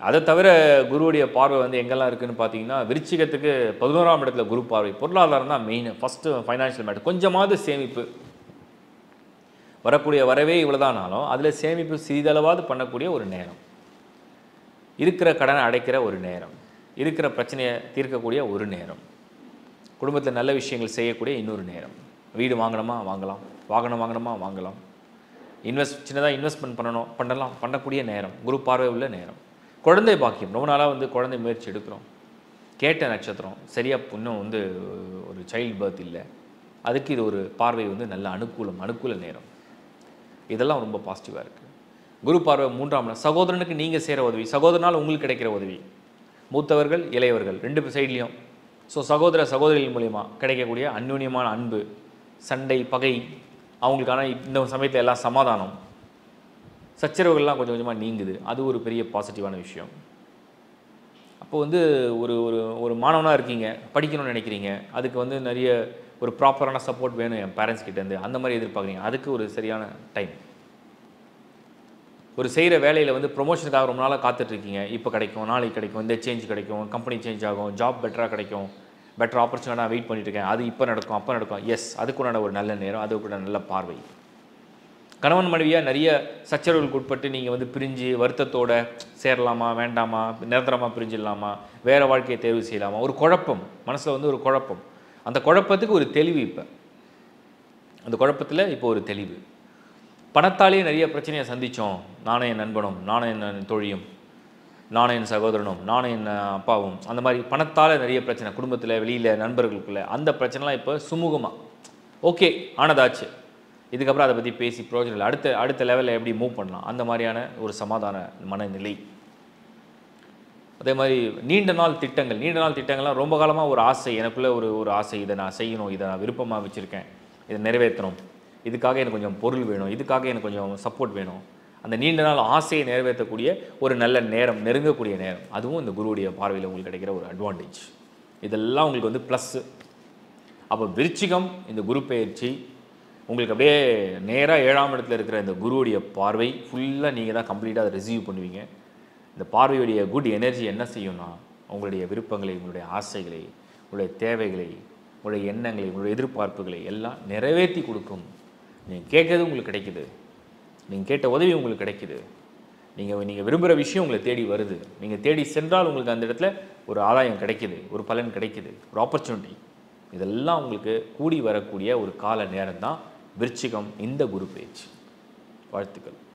அதை தவிர குருவுடைய பார்வை வந்து எங்கெல்லாம் இருக்குன்னு பார்த்தீங்கன்னா விருச்சிகத்துக்கு பதினோராம் இடத்துல குரு பார்வை பொருளாதாரம் தான் மெயின் ஃபஸ்ட்டு ஃபைனான்ஷியல் மேட்டர் கொஞ்சமாவது சேமிப்பு வரக்கூடிய வரவே இவ்வளோதானாலும் அதில் சேமிப்பு சிறிதளவாவது பண்ணக்கூடிய ஒரு நேரம் இருக்கிற கடனை அடைக்கிற ஒரு நேரம் இருக்கிற பிரச்சனையை தீர்க்கக்கூடிய ஒரு நேரம் குடும்பத்தில் நல்ல விஷயங்கள் செய்யக்கூடிய இன்னொரு நேரம் வீடு வாங்கணுமா வாங்கலாம் வாகனம் வாங்கணுமா வாங்கலாம் இன்வெஸ்ட் சின்னதாக இன்வெஸ்ட்மெண்ட் பண்ணணும் பண்ணலாம் பண்ணக்கூடிய நேரம் குரு பார்வை உள்ள நேரம் குழந்தை பாக்கியம் ரொம்ப நாளாக வந்து குழந்தை முயற்சி எடுக்கிறோம் கேட்ட நட்சத்திரம் சரியாக இன்னும் வந்து ஒரு சைல்டு பர்த் இல்லை அதுக்கு இது ஒரு பார்வை வந்து நல்ல அனுகூலம் அனுகூல நேரம் இதெல்லாம் ரொம்ப பாசிட்டிவாக இருக்குது குரு பார்வை மூன்றாம் இடம் சகோதரனுக்கு நீங்கள் செய்கிற உதவி சகோதரனால் உங்களுக்கு கிடைக்கிற உதவி மூத்தவர்கள் இளையவர்கள் ரெண்டு சைட்லேயும் ஸோ சகோதர சகோதரிகள் மூலிமா கிடைக்கக்கூடிய அந்யூன்யமான அன்பு சண்டை பகை அவங்களுக்கான இந்த சமயத்தில் எல்லாம் சமாதானம் சச்சரவுகள்லாம் கொஞ்சம் கொஞ்சமாக நீங்குது அது ஒரு பெரிய பாசிட்டிவான விஷயம் அப்போ வந்து ஒரு ஒரு ஒரு மாணவனாக இருக்கீங்க படிக்கணும்னு நினைக்கிறீங்க அதுக்கு வந்து நிறைய ஒரு ப்ராப்பரான சப்போர்ட் வேணும் என் பேரண்ட்ஸ் கிட்டேருந்து அந்த மாதிரி எதிர்பார்க்குறீங்க அதுக்கு ஒரு சரியான டைம் ஒரு செய்கிற வேலையில் வந்து ப்ரொமோஷனுக்காக ரொம்ப நாளாக காத்துட்ருக்கீங்க இப்போ கிடைக்கும் நாளைக்கு கிடைக்கும் இந்த சேஞ்ச் கிடைக்கும் கம்பெனி சேஞ்ச் ஆகும் ஜாப் பெட்டராக கிடைக்கும் பெட்டர் ஆப்பர்ச்சுனிட்டி நான் வெயிட் பண்ணிட்டு இருக்கேன் அது இப்போ நடக்கும் அப்போ நடக்கும் எஸ் அதுக்குண்டான ஒரு நல்ல நேரம் அதுக்குள்ள நல்ல பார்வை கணவன் மனைவியாக நிறைய சச்சரவுகளுக்கு உட்பட்டு நீங்கள் வந்து பிரிஞ்சு வருத்தத்தோட சேரலாமா வேண்டாமா நிரந்தரமாக பிரிஞ்சிடலாமா வேறு வாழ்க்கையை தேர்வு செய்யலாமா ஒரு குழப்பம் மனசில் வந்து ஒரு குழப்பம் அந்த குழப்பத்துக்கு ஒரு தெளிவு இப்போ அந்த குழப்பத்தில் இப்போ ஒரு தெளிவு பணத்தாலேயே நிறைய பிரச்சனையை சந்தித்தோம் நானும் என் நண்பனும் நானும் என் தோழியும் நானும் என் சகோதரனும் நானும் என் அப்பாவும் அந்த மாதிரி பணத்தால் நிறைய பிரச்சனை குடும்பத்தில் வெளியில் நண்பர்களுக்குள்ள அந்த பிரச்சனைலாம் இப்போ சுமூகமாக ஓகே ஆனதாச்சு இதுக்கப்புறம் அதை பற்றி பேசி பிரயோஜனம் இல்லை அடுத்த அடுத்த லெவலில் எப்படி மூவ் பண்ணலாம் அந்த மாதிரியான ஒரு சமாதான மனநிலை அதே மாதிரி நீண்ட நாள் திட்டங்கள் நீண்ட நாள் திட்டங்கள்லாம் ரொம்ப காலமாக ஒரு ஆசை எனக்குள்ளே ஒரு ஒரு ஆசை இதை நான் செய்யணும் இதை நான் விருப்பமாக வச்சுருக்கேன் இதை நிறைவேற்றணும் இதுக்காக எனக்கு கொஞ்சம் பொருள் வேணும் இதுக்காக எனக்கு கொஞ்சம் சப்போர்ட் வேணும் அந்த நீண்ட நாள் ஆசையை நிறைவேற்றக்கூடிய ஒரு நல்ல நேரம் நெருங்கக்கூடிய நேரம் அதுவும் இந்த குருவுடைய பார்வையில் உங்களுக்கு கிடைக்கிற ஒரு அட்வான்டேஜ் இதெல்லாம் உங்களுக்கு வந்து ப்ளஸ்ஸு அப்போ விருச்சிகம் இந்த குரு பெயர்ச்சி உங்களுக்கு அப்படியே நேராக ஏழாம் இடத்துல இருக்கிற இந்த குருவுடைய பார்வை ஃபுல்லாக நீங்கள் தான் கம்ப்ளீட்டாக அதை ரிசீவ் பண்ணுவீங்க இந்த பார்வையுடைய குட் எனர்ஜி என்ன செய்யும்னா உங்களுடைய விருப்பங்களை உங்களுடைய ஆசைகளை உங்களுடைய தேவைகளை உங்களுடைய எண்ணங்களை உங்களுடைய எதிர்பார்ப்புகளை எல்லாம் நிறைவேற்றி கொடுக்கும் நீங்கள் கேட்கறது உங்களுக்கு கிடைக்குது நீங்கள் கேட்ட உதவி உங்களுக்கு கிடைக்குது நீங்கள் நீங்கள் விரும்புகிற விஷயம் உங்களை தேடி வருது நீங்கள் தேடி சென்றால் உங்களுக்கு அந்த இடத்துல ஒரு ஆதாயம் கிடைக்குது ஒரு பலன் கிடைக்குது ஒரு ஆப்பர்ச்சுனிட்டி இதெல்லாம் உங்களுக்கு கூடி வரக்கூடிய ஒரு கால நேரம் தான் விருச்சிகம் இந்த குரு பேச்சு வாழ்த்துக்கள்